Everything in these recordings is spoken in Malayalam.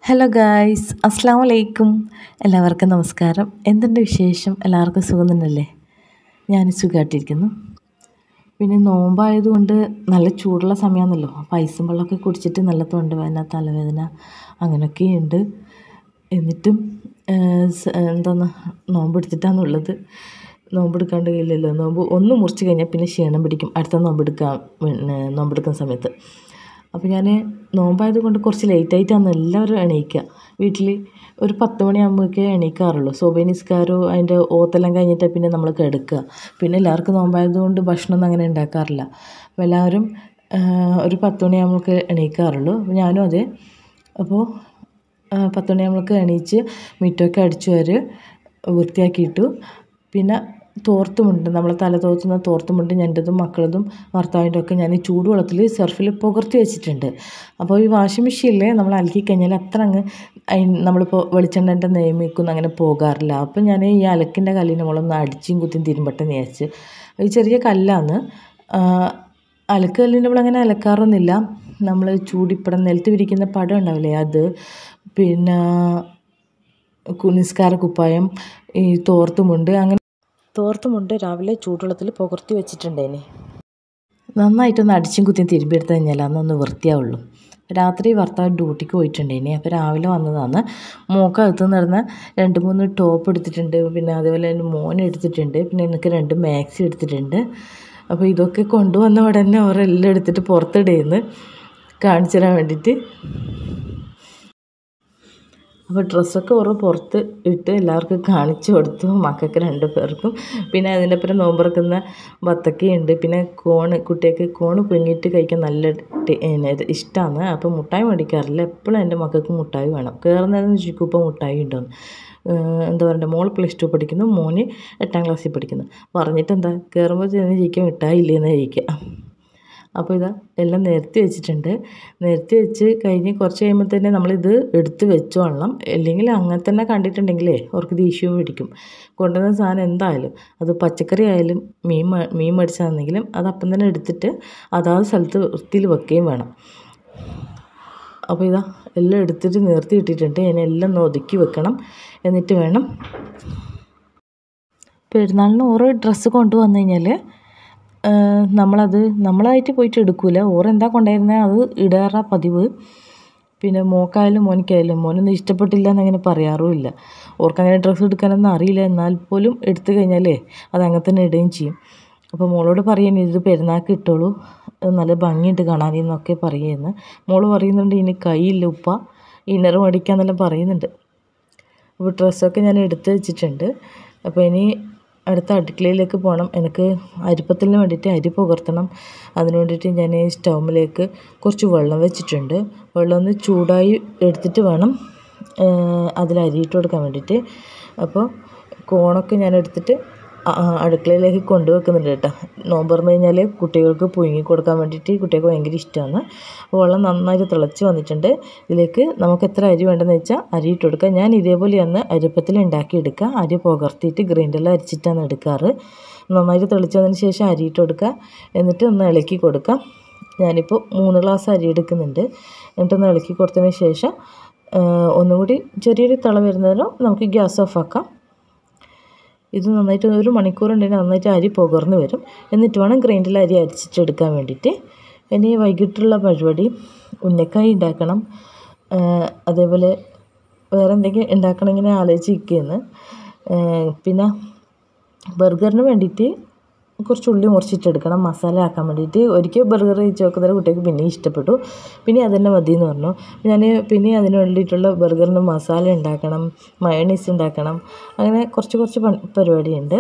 ഹലോ ഗായ്സ് അസ്സാം വലൈക്കും എല്ലാവർക്കും നമസ്കാരം എന്തുണ്ട് വിശേഷം എല്ലാവർക്കും സുഖം തന്നെയല്ലേ ഞാൻ സുഖമായിട്ടിരിക്കുന്നു പിന്നെ നോമ്പായതുകൊണ്ട് നല്ല ചൂടുള്ള സമയമാണല്ലോ അപ്പോൾ ഐസും വെള്ളമൊക്കെ കുടിച്ചിട്ട് നല്ല തൊണ്ടവേദന തലവേദന അങ്ങനെയൊക്കെ ഉണ്ട് എന്നിട്ടും എന്താണ് നോമ്പെടുത്തിട്ടാണുള്ളത് നോമ്പെടുക്കാണ്ട് കഴിയില്ലല്ലോ നോമ്പ് ഒന്ന് മുറിച്ച് കഴിഞ്ഞാൽ പിന്നെ ക്ഷീണം പിടിക്കും അടുത്ത നോമ്പെടുക്കാൻ പിന്നെ നോമ്പെടുക്കുന്ന സമയത്ത് അപ്പോൾ ഞാൻ നോമ്പായത് കൊണ്ട് കുറച്ച് ലേറ്റായിട്ടാണ് എല്ലാവരും എണീക്കുക വീട്ടിൽ ഒരു പത്ത് മണിയാകുമ്പോഴേക്കേ എണീക്കാറുള്ളൂ സുബൈ നിസ്കാരവും അതിൻ്റെ ഓത്തെല്ലാം കഴിഞ്ഞിട്ട് പിന്നെ നമ്മൾ കിടക്കുക പിന്നെ എല്ലാവർക്കും നോമ്പായത് കൊണ്ട് ഭക്ഷണമൊന്നും അങ്ങനെ ഉണ്ടാക്കാറില്ല അപ്പോൾ എല്ലാവരും ഒരു പത്ത് മണിയാകുമ്പോഴേക്ക് എണീക്കാറുള്ളൂ അപ്പോൾ ഞാനും അതെ അപ്പോൾ പത്ത് മണിയാകുമ്പോഴേക്ക് എണീച്ച് മുറ്റമൊക്കെ അടിച്ചു വാരി വൃത്തിയാക്കിയിട്ടു പിന്നെ തോർത്തുമുണ്ട് നമ്മൾ തല തോർത്തുന്ന തോർത്തുമുണ്ട് എൻ്റെതും മക്കളതും ഭർത്താവിൻ്റെ ഒക്കെ ഞാൻ ചൂടുവെള്ളത്തിൽ സർഫിൽ പുകർത്തി വെച്ചിട്ടുണ്ട് അപ്പോൾ ഈ വാഷിംഗ് മെഷീനിൽ നമ്മൾ അലക്കി കഴിഞ്ഞാൽ അത്ര അങ്ങ് നമ്മളിപ്പോൾ വെളിച്ചെണ്ണൻ്റെ നിയമിക്കുന്ന അങ്ങനെ പോകാറില്ല അപ്പം ഞാൻ ഈ അലക്കിൻ്റെ കല്ലിന് നമ്മളൊന്ന് അടിച്ചും കുത്തിയും തിരുമ്പട്ടെ വിചാരിച്ച് ഈ ചെറിയ കല്ലാണ് അലക്ക് കല്ലിൻ്റെ നമ്മൾ അങ്ങനെ അലക്കാറൊന്നുമില്ല നമ്മൾ ചൂടിപ്പടം നിലത്ത് വിരിക്കുന്ന പടം ഉണ്ടാവില്ലേ അത് പിന്നെ നിസ്കാര കുപ്പായം ഈ തോർത്തുമുണ്ട് അങ്ങനെ തോർത്തുമുണ്ട് രാവിലെ ചൂടുവെള്ളത്തിൽ പുകർത്തി വെച്ചിട്ടുണ്ടേനെ നന്നായിട്ടൊന്ന് അടിച്ചും കുത്തിയും തിരുമ്പിയെടുത്ത് കഴിഞ്ഞാൽ അന്നൊന്ന് വൃത്തിയാവുള്ളൂ രാത്രി ഭർത്താവ് ഡ്യൂട്ടിക്ക് പോയിട്ടുണ്ടേനെ അപ്പോൾ രാവിലെ വന്നതാണ് മോക്കകത്ത് നടന്ന രണ്ട് മൂന്ന് ടോപ്പ് എടുത്തിട്ടുണ്ട് പിന്നെ അതേപോലെ തന്നെ മോൻ എടുത്തിട്ടുണ്ട് പിന്നെ എനിക്ക് രണ്ട് മാക്സി എടുത്തിട്ടുണ്ട് അപ്പോൾ ഇതൊക്കെ കൊണ്ടുവന്ന ഉടനെ അവരെല്ലാം എടുത്തിട്ട് പുറത്തിടേന്ന് കാണിച്ചു തരാൻ വേണ്ടിയിട്ട് അപ്പോൾ ഡ്രസ്സൊക്കെ ഓരോ പുറത്ത് ഇട്ട് എല്ലാവർക്കും കാണിച്ചു കൊടുത്തു മക്കൾക്ക് രണ്ട് പേർക്കും പിന്നെ അതിൻ്റെ അപ്പുറം നോമ്പുറക്കുന്ന ബത്തക്കയുണ്ട് പിന്നെ കോണ് കുട്ടികൾക്ക് കോണ് പുഴുങ്ങിയിട്ട് കഴിക്കാൻ നല്ല ഇഷ്ടമാണ് അപ്പോൾ മുട്ടായി മേടിക്കാറില്ല എപ്പോഴും എൻ്റെ മക്കൾക്ക് മുട്ടായി വേണം കയറുന്നതെന്ന് ചോദിക്കും ഇപ്പോൾ മുട്ടായി ഉണ്ടോയെന്ന് എന്താ പറയുക മോൾ പ്ലസ് ടു പഠിക്കുന്നു മോന് എട്ടാം ക്ലാസ്സിൽ പഠിക്കുന്നു പറഞ്ഞിട്ട് എന്താ കയറുമ്പോൾ ചെന്ന് ചോദിക്കുക മിഠായി ഇല്ലേന്ന് ചോദിക്കുക അപ്പോൾ ഇതാ എല്ലാം നിരത്തി വെച്ചിട്ടുണ്ട് നിരത്തി വെച്ച് കഴിഞ്ഞ് കുറച്ച് കഴിയുമ്പോൾ തന്നെ നമ്മളിത് എടുത്ത് വെച്ചോളണം അല്ലെങ്കിൽ അങ്ങനെ തന്നെ കണ്ടിട്ടുണ്ടെങ്കിലേ അവർക്ക് ദേഷ്യം പിടിക്കും കൊണ്ടുവന്ന സാധനം എന്തായാലും അത് പച്ചക്കറി ആയാലും മീൻ മീൻ മേടിച്ചാണെന്നെങ്കിലും അത് അപ്പം തന്നെ എടുത്തിട്ട് അതാത് സ്ഥലത്ത് വൃത്തിയിൽ വെക്കുകയും വേണം അപ്പോൾ ഇതാ എല്ലാം എടുത്തിട്ട് നിർത്തി ഇട്ടിട്ടുണ്ട് അതിനെല്ലാം ഒന്ന് ഒതുക്കി വെക്കണം എന്നിട്ട് വേണം പെരുന്നാളിന് ഓരോ ഡ്രസ്സ് കൊണ്ടുവന്നു കഴിഞ്ഞാൽ നമ്മളത് നമ്മളായിട്ട് പോയിട്ട് എടുക്കില്ല ഓരെന്താ കൊണ്ടുവരുന്നത് അത് ഇടാറ പതിവ് പിന്നെ മോക്കായാലും മോനിക്കായാലും മോനൊന്നും ഇഷ്ടപ്പെട്ടില്ല എന്നങ്ങനെ പറയാറുമില്ല ഓർക്കങ്ങനെ ഡ്രസ്സ് എടുക്കാനൊന്നും അറിയില്ല എന്നാൽ പോലും എടുത്തു കഴിഞ്ഞാലേ അത് അങ്ങനെ തന്നെ ഇടുകയും ചെയ്യും അപ്പോൾ മോളോട് പറയുന്നു ഇത് പെരുന്നാൾക്ക് ഇട്ടോളൂ നല്ല ഭംഗിയുണ്ട് കാണാൻ എന്നൊക്കെ പറയുന്നു മോള് പറയുന്നുണ്ട് ഇനി കൈയില്ല ഉപ്പ ഇന്നർ മേടിക്കാന്നെല്ലാം പറയുന്നുണ്ട് അപ്പോൾ ഡ്രസ്സൊക്കെ ഞാൻ എടുത്ത് വെച്ചിട്ടുണ്ട് അപ്പോൾ ഇനി അടുത്ത അടുക്കളയിലേക്ക് പോകണം എനിക്ക് അരിപ്പത്തിന് വേണ്ടിയിട്ട് അരി പുകർത്തണം അതിന് വേണ്ടിയിട്ട് ഞാൻ സ്റ്റൗമിലേക്ക് കുറച്ച് വെള്ളം വെച്ചിട്ടുണ്ട് വെള്ളം ഒന്ന് ചൂടായി എടുത്തിട്ട് വേണം അതിൽ അരിയിട്ട് കൊടുക്കാൻ വേണ്ടിയിട്ട് അപ്പോൾ കോണൊക്കെ ഞാൻ എടുത്തിട്ട് അടുക്കളയിലേക്ക് കൊണ്ടുവെക്കുന്നുണ്ട് കേട്ടോ നോമ്പ് തുറന്ന് കഴിഞ്ഞാൽ കുട്ടികൾക്ക് പുഴുങ്ങി കൊടുക്കാൻ വേണ്ടിയിട്ട് കുട്ടികൾക്ക് ഭയങ്കര ഇഷ്ടമാണ് വെള്ളം നന്നായിട്ട് തിളച്ച് വന്നിട്ടുണ്ട് ഇതിലേക്ക് നമുക്ക് എത്ര അരി വേണ്ടെന്ന് വെച്ചാൽ അരി ഇട്ട് കൊടുക്കുക ഞാൻ ഇതേപോലെയാണ് അരിപ്പത്തിൽ ഉണ്ടാക്കി എടുക്കുക അരി പുകർത്തിയിട്ട് ഗ്രൈൻഡറിൽ അരിച്ചിട്ടാണ് എടുക്കാറ് നന്നായിട്ട് തിളച്ച് വന്നതിന് ശേഷം അരി ഇട്ട് കൊടുക്കുക എന്നിട്ട് ഒന്ന് ഇളക്കി കൊടുക്കാം ഞാനിപ്പോൾ മൂന്ന് ഗ്ലാസ് അരി എടുക്കുന്നുണ്ട് എന്നിട്ടൊന്ന് ഇളക്കി കൊടുത്തതിന് ശേഷം ഒന്നുകൂടി ചെറിയൊരു തിള വരുന്നതിനോ നമുക്ക് ഗ്യാസ് ഓഫ് ആക്കാം ഇത് നന്നായിട്ട് ഒരു മണിക്കൂറുണ്ടെങ്കിൽ നന്നായിട്ട് അരി പുകർന്ന് വരും എന്നിട്ട് വേണം ഗ്രൈൻഡറിൽ അരി അരിച്ചിട്ടെടുക്കാൻ വേണ്ടിയിട്ട് ഇനി വൈകിട്ടുള്ള പരിപാടി ഉന്നക്കായി ഉണ്ടാക്കണം അതേപോലെ വേറെ എന്തെങ്കിലും ഉണ്ടാക്കണം ഇങ്ങനെ ആലോചിച്ചിരിക്കുകയെന്ന് പിന്നെ ബർഗറിന് വേണ്ടിയിട്ട് കുറച്ച് ഉള്ളി മുറിച്ചിട്ടെടുക്കണം മസാല ആക്കാൻ വേണ്ടിയിട്ട് ഒരിക്കൽ ബർഗർ കഴിച്ച് നോക്കുന്നത് കുട്ടികൾക്ക് പിന്നെ ഇഷ്ടപ്പെട്ടു പിന്നെ അതുതന്നെ മതി എന്ന് പറഞ്ഞു ഞാൻ പിന്നെ അതിന് വേണ്ടിയിട്ടുള്ള ബർഗറിന് മസാല ഉണ്ടാക്കണം മയണീസ് ഉണ്ടാക്കണം അങ്ങനെ കുറച്ച് കുറച്ച് പരിപാടിയുണ്ട്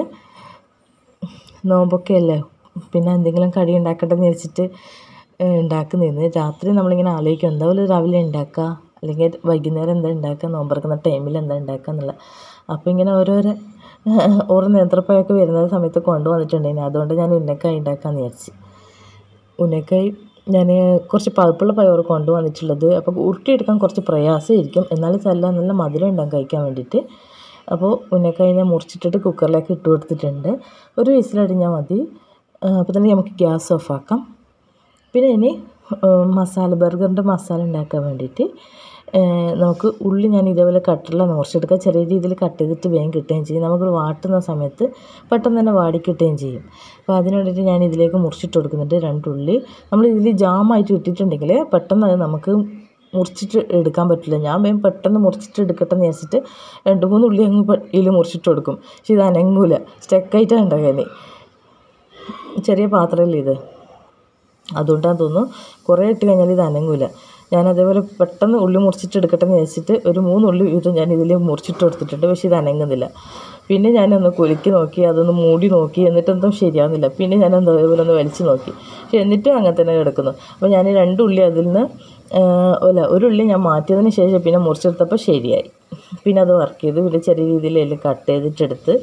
നോമ്പൊക്കെ അല്ലേ പിന്നെ എന്തെങ്കിലും കടി ഉണ്ടാക്കട്ടെ എന്ന് വെച്ചിട്ട് ഉണ്ടാക്കുന്നതിന് രാത്രി നമ്മളിങ്ങനെ ആലോചിക്കും എന്തായാലും രാവിലെ ഉണ്ടാക്കുക അല്ലെങ്കിൽ വൈകുന്നേരം എന്താ ഉണ്ടാക്കുക നോമ്പറക്കുന്ന ടൈമിൽ എന്താ ഉണ്ടാക്കുക എന്നുള്ളത് അപ്പോൾ ഇങ്ങനെ ഓരോരോ ഓരോ നേന്ത്രപ്പഴമൊക്കെ വരുന്ന സമയത്ത് കൊണ്ടുവന്നിട്ടുണ്ടായിരുന്നു അതുകൊണ്ട് ഞാൻ ഉന്നക്കായി ഉണ്ടാക്കാമെന്ന് വിചാരിച്ച് ഉന്നക്കായി ഞാൻ കുറച്ച് പഴുപ്പുള്ള പയർ കൊണ്ടുവന്നിട്ടുള്ളത് അപ്പോൾ ഉരുട്ടിയെടുക്കാൻ കുറച്ച് പ്രയാസമായിരിക്കും എന്നാലും നല്ല നല്ല മധുരം ഉണ്ടാകും കഴിക്കാൻ വേണ്ടിയിട്ട് അപ്പോൾ ഉന്നക്കായി ഞാൻ മുറിച്ചിട്ടിട്ട് കുക്കറിലേക്ക് ഇട്ട് കൊടുത്തിട്ടുണ്ട് ഒരു വിസിലടിഞ്ഞാൽ മതി അപ്പോൾ തന്നെ നമുക്ക് ഗ്യാസ് ഓഫ് ആക്കാം പിന്നെ ഇനി മസാല ബർഗറിൻ്റെ മസാല ഉണ്ടാക്കാൻ വേണ്ടിയിട്ട് ഏഹ് നമുക്ക് ഉള്ളി ഞാൻ ഇതേപോലെ കട്ടറിലാണ് മുറിച്ചെടുക്കുക ചെറിയ രീതിയിൽ കട്ട് ചെയ്തിട്ട് വേഗം കിട്ടുകയും ചെയ്യും നമുക്ക് വാട്ടുന്ന സമയത്ത് പെട്ടെന്ന് തന്നെ വാടി കിട്ടുകയും ചെയ്യും അപ്പോൾ അതിന് വേണ്ടിയിട്ട് ഞാൻ ഇതിലേക്ക് മുറിച്ചിട്ട് കൊടുക്കുന്നുണ്ട് രണ്ട് ഉള്ളി നമ്മൾ ഇതിൽ ജാമായിട്ട് ഇട്ടിട്ടുണ്ടെങ്കിൽ പെട്ടെന്ന് അത് നമുക്ക് മുറിച്ചിട്ട് എടുക്കാൻ പറ്റില്ല ഞാൻ വേഗം പെട്ടെന്ന് മുറിച്ചിട്ട് എടുക്കട്ടെ എന്ന് വിചാരിച്ചിട്ട് രണ്ട് മൂന്ന് ഉള്ളി അങ്ങ് പെ- ഇതിൽ മുറിച്ചിട്ട് കൊടുക്കും പക്ഷെ ഇത് അനങ്ങൂല സ്റ്റക്കായിട്ടാണ് ഉണ്ടാകാൻ ചെറിയ പാത്രമല്ലേ ഇത് അതുകൊണ്ടാന്ന് തോന്നുന്നു കുറേ ഇട്ട് കഴിഞ്ഞാൽ ഇത് അനങ്ങൂല ഞാൻ അതേപോലെ പെട്ടെന്ന് ഉള്ളി മുറിച്ചിട്ട് എടുക്കട്ടെ എന്ന് വിചാരിച്ചിട്ട് ഒരു മൂന്ന് ഉള്ളി വീതം ഞാൻ ഇതിൽ മുറിച്ചിട്ട് കൊടുത്തിട്ടുണ്ട് പക്ഷേ ഇത് അനങ്ങുന്നില്ല പിന്നെ ഞാനൊന്ന് കുലുക്കി നോക്കി അതൊന്ന് മൂടി നോക്കി എന്നിട്ടൊന്നും ശരിയാവുന്നില്ല പിന്നെ ഞാൻ എന്താ അതേപോലെ ഒന്ന് വലിച്ചു നോക്കി പക്ഷെ എന്നിട്ടും അങ്ങനെ തന്നെ കിടക്കുന്നു അപ്പോൾ ഞാൻ ഈ രണ്ട് ഉള്ളി അതിൽ നിന്ന് അല്ല ഒരു ഉള്ളി ഞാൻ മാറ്റിയതിന് ശേഷം പിന്നെ മുറിച്ചെടുത്തപ്പോൾ ശരിയായി പിന്നെ അത് വർക്ക് ചെയ്ത് പിന്നെ ചെറിയ രീതിയിൽ എല്ലാം കട്ട് ചെയ്തിട്ടെടുത്ത്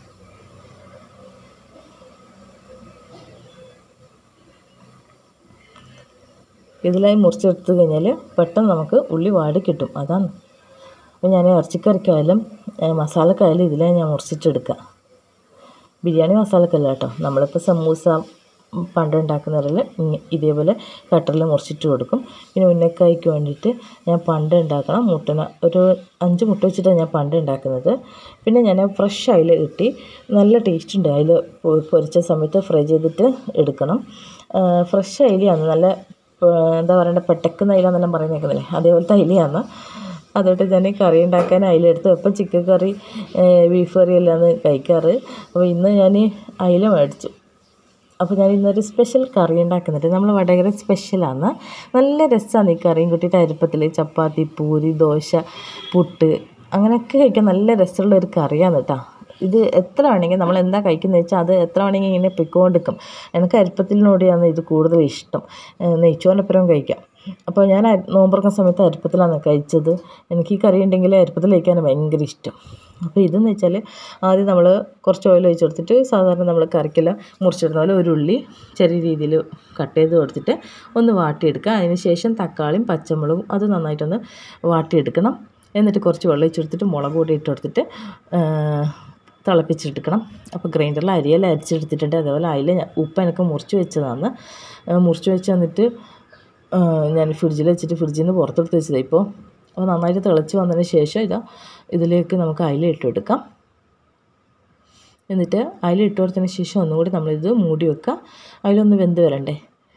ഇതിലായി മുറിച്ചെടുത്ത് കഴിഞ്ഞാൽ പെട്ടെന്ന് നമുക്ക് ഉള്ളി വാടി കിട്ടും അതാണ് അപ്പോൾ ഞാൻ ഇറച്ചിക്കറിക്കായാലും ഏഹ് മസാലക്കായാലും ഇതിലാണ് ഞാൻ മുറിച്ചിട്ടെടുക്കുക ബിരിയാണി മസാലക്കല്ല കേട്ടോ നമ്മളിപ്പോൾ സമൂസ പണ്ട് ഉണ്ടാക്കുന്നവരിൽ ഇതേപോലെ കട്ടറിൽ മുറിച്ചിട്ട് കൊടുക്കും പിന്നെ ഉന്നക്കായ്ക്ക് വേണ്ടിയിട്ട് ഞാൻ പണ്ട് ഉണ്ടാക്കണം മുട്ടന ഒരു അഞ്ച് മുട്ട വെച്ചിട്ടാണ് ഞാൻ പണ്ട് ഉണ്ടാക്കുന്നത് പിന്നെ ഞാൻ ഫ്രഷ് അയില കിട്ടി നല്ല ടേസ്റ്റ് ഉണ്ട് അയില പൊ- പൊരിച്ച സമയത്ത് ഫ്രൈ ചെയ്തിട്ട് എടുക്കണം ഫ്രഷ് അയിലയാണ് നല്ല ഏഹ് എന്താ പറയണ്ടേ പെട്ടക്കുന്ന അയില എന്നെല്ലാം പറയുന്നേക്കുന്നില്ലേ അതേപോലത്തെ അയിലയാണ് അതുകൊണ്ട് ഞാൻ കറി ഉണ്ടാക്കാൻ അയില എടുത്തു അപ്പം ചിക്കൻ കറി ബീഫ് കറി എല്ലാമാണ് കഴിക്കാറ് അപ്പോൾ ഇന്ന് ഞാൻ അയില മേടിച്ചു അപ്പോൾ ഞാൻ ഇന്നൊരു സ്പെഷ്യൽ കറി ഉണ്ടാക്കുന്നുണ്ട് നമ്മൾ വടകര സ്പെഷ്യലാണ് നല്ല രസമാണ് ഈ കറിയും കൂട്ടിയിട്ട് അരിപ്പത്തിൽ ചപ്പാത്തി പൂരി ദോശ പുട്ട് അങ്ങനെയൊക്കെ കഴിക്കാൻ നല്ല രസമുള്ള ഒരു കറിയാണ് കേട്ടോ ഇത് എത്ര വേണമെങ്കിൽ നമ്മൾ എന്താ കഴിക്കുന്നത് വെച്ചാൽ അത് എത്ര വേണമെങ്കിൽ ഇങ്ങനെ പൊയ്ക്കൊണ്ടിരിക്കും എനിക്ക് അരിപ്പത്തിനോടെയാണ് ഇത് കൂടുതൽ ഇഷ്ടം ഏഹ് നെയ്ച്ചോറിനൊപ്പരം കഴിക്കാം അപ്പോൾ ഞാൻ അരി- നോമ്പുറക്കുന്ന സമയത്ത് അരിപ്പത്തിലാണ് കഴിച്ചത് എനിക്ക് ഈ കറി ഉണ്ടെങ്കിൽ അരിപ്പത്തിൽ കഴിക്കാൻ ഭയങ്കര ഇഷ്ടം അപ്പോൾ ഇതെന്ന് വെച്ചാൽ ആദ്യം നമ്മൾ കുറച്ച് ഓയിൽ ഒഴിച്ച് കൊടുത്തിട്ട് സാധാരണ നമ്മൾ കറിക്കെല്ലാം മുറിച്ചിടുന്ന പോലെ ഒരു ഉള്ളി ചെറിയ രീതിയിൽ കട്ട് ചെയ്ത് കൊടുത്തിട്ട് ഒന്ന് വാട്ടിയെടുക്കുക അതിന് ശേഷം തക്കാളിയും പച്ചമുളകും അത് നന്നായിട്ടൊന്ന് വാട്ടിയെടുക്കണം എന്നിട്ട് കുറച്ച് വെള്ളം ഒഴിച്ച് കൊടുത്തിട്ട് മുളക് പൊടി ഇട്ട് കൊടുത്തിട്ട് ആ, തിളപ്പിച്ചെടുക്കണം അപ്പോൾ ഗ്രൈൻഡറിൽ അരിയെല്ലാം അരിച്ചെടുത്തിട്ടുണ്ട് അതേപോലെ അതിൽ ഉപ്പ് എനിക്ക് മുറിച്ച് വെച്ചതാണ് ആ, മുറിച്ച് വെച്ച് വന്നിട്ട് ആ, ഞാൻ ഫ്രിഡ്ജിൽ വെച്ചിട്ട് ഫ്രിഡ്ജിൽ നിന്ന് പുറത്തെടുത്ത് വെച്ചതാണ് ഇപ്പോൾ അപ്പോൾ നന്നായിട്ട് തിളച്ച് വന്നതിന് ശേഷം ഇതാ ഇതിലേക്ക് നമുക്ക് അയില ഇട്ട് കൊടുക്കാം എന്നിട്ട് അയില ഇട്ട് കൊടുത്തതിന് ശേഷം ഒന്നും കൂടി നമ്മളിത് മൂടി വെക്കുക അതിലൊന്ന് വെന്ത് വരണ്ടേ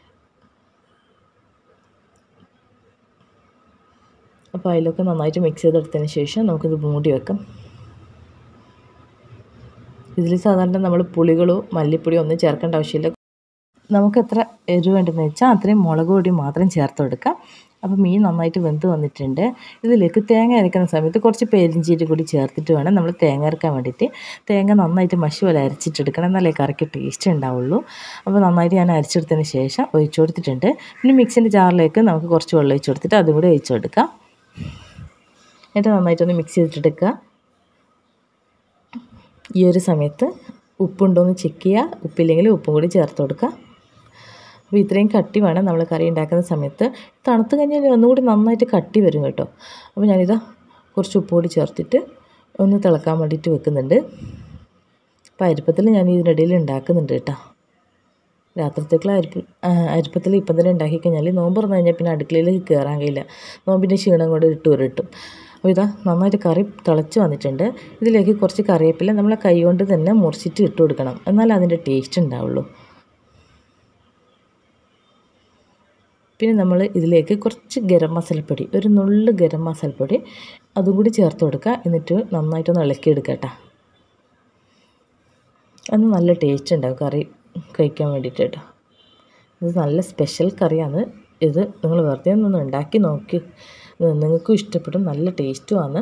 അപ്പോൾ അതിലൊക്കെ നന്നായിട്ട് മിക്സ് ചെയ്തെടുത്തതിന് ശേഷം നമുക്കിത് മൂടി വെക്കാം ഇതിൽ സാധാരണ നമ്മൾ പുളികളോ മല്ലിപ്പൊടിയോ ഒന്നും ചേർക്കേണ്ട ആവശ്യമില്ല നമുക്ക് എത്ര എരിവ് വേണ്ടെന്ന് വെച്ചാൽ അത്രയും മുളക് പൊടി മാത്രം ചേർത്ത് കൊടുക്കാം അപ്പോൾ മീൻ നന്നായിട്ട് വെന്ത് വന്നിട്ടുണ്ട് ഇതിലേക്ക് തേങ്ങ അരയ്ക്കുന്ന സമയത്ത് കുറച്ച് പെരിഞ്ചീരി കൂടി ചേർത്തിട്ട് വേണം നമ്മൾ തേങ്ങ അരക്കാൻ വേണ്ടിയിട്ട് തേങ്ങ നന്നായിട്ട് മഷി പോലെ അരച്ചിട്ടെടുക്കണം എന്നാലേ കറിക്ക് ടേസ്റ്റ് ഉണ്ടാവുള്ളൂ അപ്പോൾ നന്നായിട്ട് ഞാൻ അരച്ചെടുത്തതിന് ശേഷം ഒഴിച്ചു കൊടുത്തിട്ടുണ്ട് പിന്നെ മിക്സിൻ്റെ ജാറിലേക്ക് നമുക്ക് കുറച്ച് വെള്ളം ഒഴിച്ച് കൊടുത്തിട്ട് അതും കൂടി ഒഴിച്ചു കൊടുക്കാം എന്നിട്ട് നന്നായിട്ടൊന്ന് മിക്സ് ചെയ്തിട്ടെടുക്കുക ഈ ഒരു സമയത്ത് ഉപ്പുണ്ടോ എന്ന് ചെക്ക് ചെയ്യുക ഉപ്പില്ലെങ്കിൽ ഉപ്പും കൂടി ചേർത്ത് കൊടുക്കുക അപ്പോൾ ഇത്രയും കട്ടി വേണം നമ്മൾ കറി ഉണ്ടാക്കുന്ന സമയത്ത് തണുത്ത് കഴിഞ്ഞാൽ ഒന്നുകൂടി നന്നായിട്ട് കട്ടി വരും കേട്ടോ അപ്പോൾ ഞാനിതാ കുറച്ച് ഉപ്പ് കൂടി ചേർത്തിട്ട് ഒന്ന് തിളക്കാൻ വേണ്ടിയിട്ട് വെക്കുന്നുണ്ട് അപ്പോൾ അരിപ്പത്തിൽ ഞാൻ ഇതിനിടയിൽ ഉണ്ടാക്കുന്നുണ്ട് കേട്ടോ രാത്രിത്തേക്കുള്ള അരിപ്പ് ആ, അരിപ്പത്തിൽ ഇപ്പം തന്നെ ഉണ്ടാക്കി കഴിഞ്ഞാൽ നോമ്പ് തുറന്ന് കഴിഞ്ഞാൽ പിന്നെ അടുക്കളയിൽ കയറാൻ കഴിയില്ല നോമ്പിൻ്റെ ക്ഷീണം കൊണ്ട് ഇട്ട് ഉരുട്ടും അപ്പോൾ ഇതാ നന്നായിട്ട് കറി തിളച്ച് വന്നിട്ടുണ്ട് ഇതിലേക്ക് കുറച്ച് കറിവേപ്പില നമ്മൾ കൈ കൊണ്ട് തന്നെ മുറിച്ചിട്ട് ഇട്ട് കൊടുക്കണം എന്നാലേ അതിൻ്റെ ടേസ്റ്റ് ഉണ്ടാവുള്ളൂ പിന്നെ നമ്മൾ ഇതിലേക്ക് കുറച്ച് ഗരം മസാലപ്പൊടി ഒരു നുള്ളു ഗരം മസാലപ്പൊടി അതും കൂടി ചേർത്ത് കൊടുക്കുക എന്നിട്ട് നന്നായിട്ടൊന്ന് ഇളക്കിയെടുക്കുക കേട്ടോ അത് നല്ല ടേസ്റ്റ് ഉണ്ടാവും കറി കഴിക്കാൻ വേണ്ടിയിട്ട് കേട്ടോ ഇത് നല്ല സ്പെഷ്യൽ കറിയാണ് ഇത് നിങ്ങൾ വെറുതെ ഒന്ന് ഉണ്ടാക്കി നോക്കി നിങ്ങൾക്കും ഇഷ്ടപ്പെടും നല്ല ടേസ്റ്റുമാണ്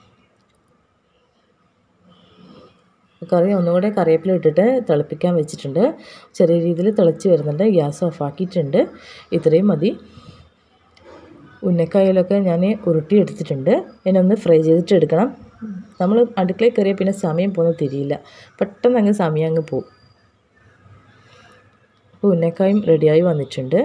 കറി ഒന്നുകൂടെ കറിവേപ്പില ഇട്ടിട്ട് തിളപ്പിക്കാൻ വെച്ചിട്ടുണ്ട് ചെറിയ രീതിയിൽ തിളച്ച് വരുന്നുണ്ട് ഗ്യാസ് ഓഫാക്കിയിട്ടുണ്ട് ഇത്രയും മതി ഉന്നക്കായലൊക്കെ ഞാൻ ഉരുട്ടി എടുത്തിട്ടുണ്ട് ഇതിനെ ഒന്ന് ഫ്രൈ ചെയ്തിട്ട് എടുക്കണം നമ്മൾ അടുക്കളയിൽ കയറിയാൽ പിന്നെ സമയം പോകുന്നത് തിരിയില്ല പെട്ടെന്ന് അങ്ങ് സമയം അങ്ങ് പോകും അപ്പോൾ ഉന്നക്കായും റെഡിയായി വന്നിട്ടുണ്ട്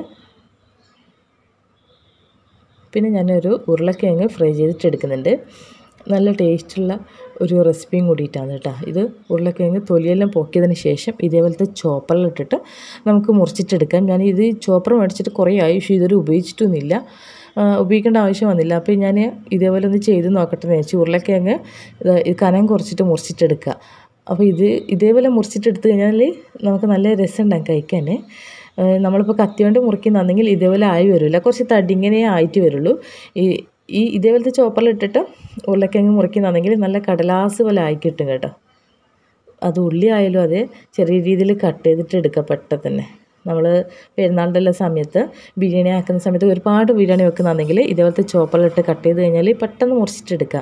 പിന്നെ ഞാനൊരു ഉരുളക്കിഴങ്ങ് ഫ്രൈ ചെയ്തിട്ട് എടുക്കുന്നുണ്ട് നല്ല ടേസ്റ്റുള്ള ഒരു റെസിപ്പിയും കൂടിയിട്ടാണ് കേട്ടോ ഇത് ഉരുളക്കിഴങ്ങ് തൊലിയെല്ലാം പോക്കിയതിന് ശേഷം ഇതേപോലത്തെ ചോപ്പറിലിട്ടിട്ട് നമുക്ക് മുറിച്ചിട്ടെടുക്കാം ഞാൻ ഇത് ചോപ്പർ മേടിച്ചിട്ട് കുറേ ആയി പക്ഷേ ഇതുവരെ ഉപയോഗിച്ചിട്ടൊന്നുമില്ല ഉപയോഗിക്കേണ്ട ആവശ്യം വന്നില്ല അപ്പോൾ ഞാൻ ഇതേപോലെ ഒന്ന് ചെയ്ത് നോക്കട്ടെ എന്ന് വെച്ചു ഉരുളക്കിഴങ്ങ് ഇത് ഈ കനം കുറച്ചിട്ട് മുറിച്ചിട്ടെടുക്കുക അപ്പോൾ ഇത് ഇതേപോലെ മുറിച്ചിട്ടെടുത്ത് കഴിഞ്ഞാൽ നമുക്ക് നല്ല രസമുണ്ടാകും കഴിക്കാൻ ഏഹ് നമ്മളിപ്പോൾ കത്തി കൊണ്ട് മുറിക്കുന്നാണെങ്കിൽ ഇതേപോലെ ആയി വരില്ല കുറച്ച് തടിങ്ങനെ ആയിട്ട് വരുള്ളൂ ഈ ഈ ഇതേപോലത്തെ ചോപ്പറിലിട്ടിട്ട് ഉരുളക്കിഴങ്ങ് മുറിക്കുന്നാണെങ്കിൽ നല്ല കടലാസ് പോലെ ആയി കിട്ടും കേട്ടോ അത് ഉള്ളി ആയാലും അതെ ചെറിയ രീതിയിൽ കട്ട് ചെയ്തിട്ട് എടുക്കുക പെട്ടെന്ന് തന്നെ നമ്മൾ പെരുന്നാളിൻ്റെ എല്ലാ സമയത്ത് ബിരിയാണി ആക്കുന്ന സമയത്ത് ഒരുപാട് ബിരിയാണി വെക്കുന്നാണെങ്കിൽ ഇതേപോലത്തെ ചോപ്പറിലിട്ട് കട്ട് ചെയ്ത് കഴിഞ്ഞാൽ പെട്ടെന്ന് മുറിച്ചിട്ടെടുക്കുക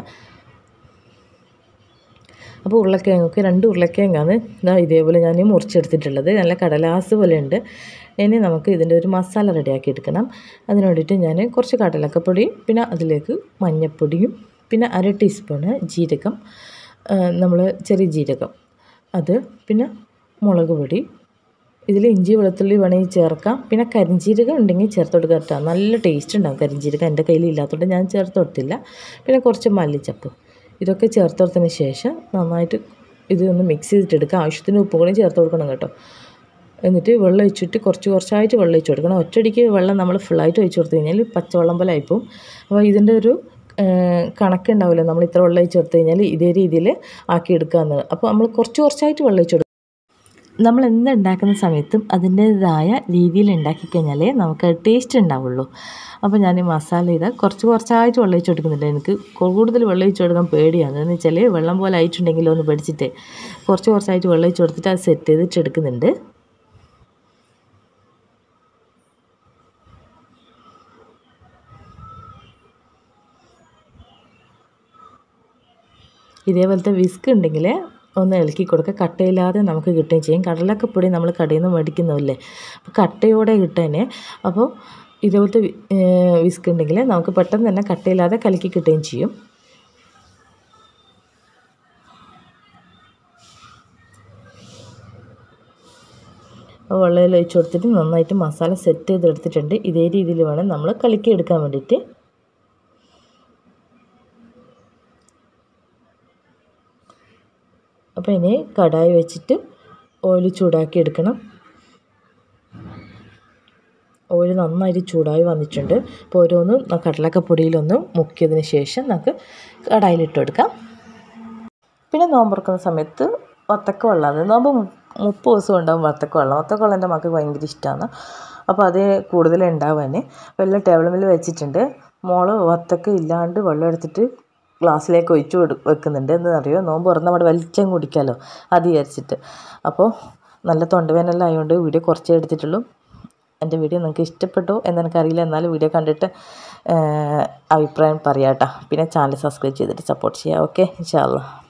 അപ്പോൾ ഉരുളക്കിഴങ്ങൊക്കെ രണ്ട് ഉരുളക്കിഴങ്ങാണ് ഇതാ ഇതേപോലെ ഞാൻ മുറിച്ചെടുത്തിട്ടുള്ളത് നല്ല കടലാസ് പോലെ ഉണ്ട് ഇനി നമുക്ക് ഇതിൻ്റെ ഒരു മസാല റെഡിയാക്കി എടുക്കണം അതിന് വേണ്ടിയിട്ട് ഞാൻ കുറച്ച് കടലക്കപ്പൊടി പിന്നെ അതിലേക്ക് മഞ്ഞൾപ്പൊടിയും പിന്നെ അര ടീസ്പൂണ് ജീരകം നമ്മൾ ചെറിയ ജീരകം അത് പിന്നെ മുളക് പൊടി ഇതിൽ ഇഞ്ചി വെളുത്തുള്ളി വേണമെങ്കിൽ ചേർക്കാം പിന്നെ കരിഞ്ജീരകം ഉണ്ടെങ്കിൽ ചേർത്ത് കൊടുക്കുക കേട്ടോ നല്ല ടേസ്റ്റ് ഉണ്ടാകും കരിഞ്ജീരകം എൻ്റെ കയ്യിൽ ഇല്ലാത്തതുകൊണ്ട് ഞാൻ ചേർത്ത് കൊടുത്തില്ല പിന്നെ കുറച്ച് മല്ലിച്ചപ്പ് ഇതൊക്കെ ചേർത്ത് കൊടുത്തതിന് ശേഷം നന്നായിട്ട് ഇതൊന്ന് മിക്സ് ചെയ്തിട്ടെടുക്കുക ആവശ്യത്തിന് ഉപ്പും കൂടി ചേർത്ത് കൊടുക്കണം കേട്ടോ എന്നിട്ട് വെള്ളം ഒഴിച്ചിട്ട് കുറച്ച് കുറച്ചായിട്ട് വെള്ളം ഒഴിച്ച് കൊടുക്കണം ഒറ്റയടിക്ക് വെള്ളം നമ്മൾ ഫുള്ളായിട്ട് ഒഴിച്ച് കൊടുത്തു കഴിഞ്ഞാൽ പച്ചവെള്ളം പോലെ ആയിപ്പോവും അപ്പോൾ ഇതിൻ്റെ ഒരു കണക്കുണ്ടാവില്ല നമ്മൾ ഇത്ര വെള്ളം ഒഴിച്ച് കൊടുത്തു കഴിഞ്ഞാൽ ഇതേ രീതിയിൽ ആക്കിയെടുക്കാമെന്ന് അപ്പോൾ നമ്മൾ കുറച്ച് കുറച്ചായിട്ട് വെള്ളം ഒഴിച്ച് കൊടുക്കും നമ്മൾ എന്ത് ഉണ്ടാക്കുന്ന സമയത്തും അതിൻ്റേതായ രീതിയിൽ ഉണ്ടാക്കി കഴിഞ്ഞാലേ നമുക്ക് ടേസ്റ്റ് ഉണ്ടാവുള്ളൂ അപ്പോൾ ഞാൻ ഈ മസാല ചെയ്താൽ കുറച്ച് കുറച്ചായിട്ട് വെള്ളം ഒഴിച്ച് കൊടുക്കുന്നുണ്ട് എനിക്ക് കൂടുതൽ വെള്ളം ഒഴിച്ച് കൊടുക്കാൻ പേടിയാണ് എന്ന് വെച്ചാൽ വെള്ളം പോലെ ആയിട്ടുണ്ടെങ്കിലോ ഒന്ന് പഠിച്ചിട്ട് കുറച്ച് കുറച്ചായിട്ട് വെള്ളം ഒഴിച്ച് കൊടുത്തിട്ട് അത് സെറ്റ് ചെയ്തിട്ട് എടുക്കുന്നുണ്ട് ഇതേപോലത്തെ വിസ്ക് ഉണ്ടെങ്കിൽ ഒന്ന് ഇളക്കി കൊടുക്കുക കട്ടയില്ലാതെ നമുക്ക് കിട്ടുകയും ചെയ്യും കടലക്കപ്പൊടി നമ്മൾ കടയിൽ നിന്ന് മേടിക്കുന്നില്ലേ അപ്പോൾ കട്ടയോടെ കിട്ടാനേ അപ്പോൾ ഇതേപോലത്തെ വിസ്ക് ഉണ്ടെങ്കിൽ നമുക്ക് പെട്ടെന്ന് തന്നെ കട്ടയില്ലാതെ കലക്കി കിട്ടുകയും ചെയ്യും വെള്ളയിൽ ഒഴിച്ച് കൊടുത്തിട്ട് നന്നായിട്ട് മസാല സെറ്റ് ചെയ്തെടുത്തിട്ടുണ്ട് ഇതേ രീതിയിൽ വേണം നമ്മൾ കലക്കി എടുക്കാൻ വേണ്ടിയിട്ട് അപ്പോൾ ഇനി കടായി വെച്ചിട്ട് ഓയിൽ ചൂടാക്കി എടുക്കണം ഓയിൽ നന്നായിട്ട് ചൂടായി വന്നിട്ടുണ്ട് അപ്പോൾ ഓരോന്നും കടലക്കപ്പൊടിയിലൊന്ന് മുക്കിയതിന് ശേഷം നമുക്ക് കടായിലിട്ട് കൊടുക്കാം പിന്നെ നോമ്പുറക്കുന്ന സമയത്ത് വത്തക്ക വെള്ളമാണ് നോമ്പ് മുപ്പത് ദിവസം ഉണ്ടാവും വത്തക്ക വെള്ളം വത്തക്ക വെള്ളം എൻ്റെ മക്കൾക്ക് ഭയങ്കര ഇഷ്ടമാണ് അപ്പോൾ അത് കൂടുതൽ ഉണ്ടാവാൻ വെള്ളം ടേബിൾ മേൽ വെച്ചിട്ടുണ്ട് മോള് വത്തക്ക ഇല്ലാണ്ട് വെള്ളം എടുത്തിട്ട് ഗ്ലാസ്സിലേക്ക് ഒഴിച്ചു കൊടു വെക്കുന്നുണ്ട് എന്നറിയോ നോമ്പ് തുറന്ന് നമ്മുടെ വലിച്ചം കുടിക്കാമല്ലോ അത് വിചാരിച്ചിട്ട് അപ്പോൾ നല്ല തൊണ്ടവേനെല്ലാം ആയതുകൊണ്ട് വീഡിയോ കുറച്ചേ എടുത്തിട്ടുള്ളൂ എൻ്റെ വീഡിയോ നിങ്ങൾക്ക് ഇഷ്ടപ്പെട്ടോ എന്നെനിക്കറിയില്ല എന്നാലും വീഡിയോ കണ്ടിട്ട് അഭിപ്രായം പറയാം കേട്ടോ പിന്നെ ചാനൽ സബ്സ്ക്രൈബ് ചെയ്തിട്ട് സപ്പോർട്ട് ചെയ്യാം ഓക്കെ ഇൻഷാല്ലാ